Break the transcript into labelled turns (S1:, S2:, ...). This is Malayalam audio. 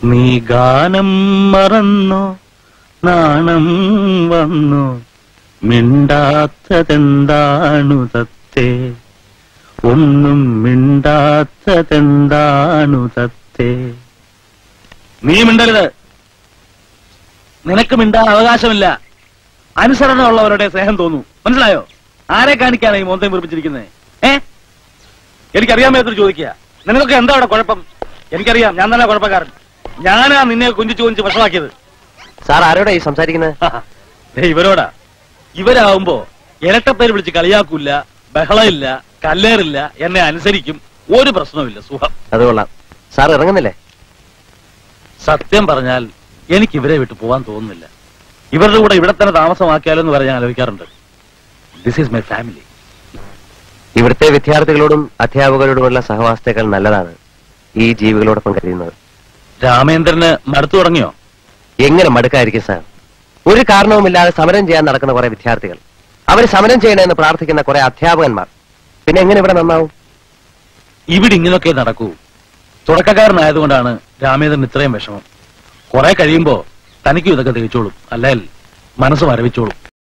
S1: നീ ഗാനം മറന്നോ നാണം വന്നോ മിണ്ടാത്തതെന്താണു തത്തേ ഒന്നും മിണ്ടാത്തതെന്താണു തത്തേ നീ മിണ്ടരുത് നിനക്ക് മിണ്ടാൻ അവകാശമില്ല അനുസരണമുള്ളവരുടെ സ്നേഹം തോന്നൂ മനസ്സിലായോ ആരെ കാണിക്കാനാ ഈ മോന്തയും വീർപ്പിച്ചിരിക്കുന്നത് ഏ എനിക്കറിയാൻ മേത്തൊരു ചോദിക്കുക നിനക്കൊക്കെ എന്താ അവിടെ കുഴപ്പം എനിക്കറിയാം ഞാൻ തന്നെ കുഴപ്പക്കാരൻ ഞാനാ നിന്നെ കുഞ്ചിച്ചു കുഞ്ചിച്ച് വഷളാക്കിയത്
S2: സാർ ആരോടാ ഈ സംസാരിക്കുന്നത്
S1: ദേ ഇവരോടാ ഇവരാവുമ്പോ ഇരട്ടപ്പേര് വിളിച്ച് കളിയാക്കൂല ബഹളമില്ല കല്ലേറില്ല എന്നെ അനുസരിക്കും ഒരു പ്രശ്നവുമില്ല സുഖം
S2: അത് കൊള്ളാം സാർ ഇറങ്ങുന്നില്ലേ
S1: സത്യം പറഞ്ഞാൽ എനിക്ക് ഇവരെ വിട്ടു പോവാൻ തോന്നുന്നില്ല ഇവരുടെ കൂടെ ഇവിടെ തന്നെ താമസമാക്കിയാലോ എന്ന് വരെ ഞാൻ ആലോചിക്കാറുണ്ട് ദിസ് ഈസ് മൈ ഫാമിലി
S2: ഇവിടുത്തെ വിദ്യാർത്ഥികളോടും അധ്യാപകരോടുമുള്ള സഹവാസത്തേക്കാൾ നല്ലതാണ് ഈ ജീവികളോടൊപ്പം കഴിയുന്നത്
S1: രാമേന്ദ്രന് മടുത്തു തുടങ്ങിയോ
S2: എങ്ങനെ മടുക്കായിരിക്കും സാർ ഒരു കാരണവുമില്ലാതെ സമരം ചെയ്യാൻ നടക്കുന്ന കുറെ വിദ്യാർത്ഥികൾ അവർ സമരം ചെയ്യണമെന്ന് പ്രാർത്ഥിക്കുന്ന കുറെ അധ്യാപകന്മാർ പിന്നെ എങ്ങനെ ഇവിടെ നന്നാവും
S1: ഇവിടെ ഇങ്ങനൊക്കെ നടക്കൂ തുടക്കക്കാരനായതുകൊണ്ടാണ് രാമേന്ദ്രൻ ഇത്രയും വിഷമം കുറെ കഴിയുമ്പോ തനിക്കും ഇതൊക്കെ തികച്ചോളും അല്ലെങ്കിൽ മനസ്സ് മരവിച്ചോളും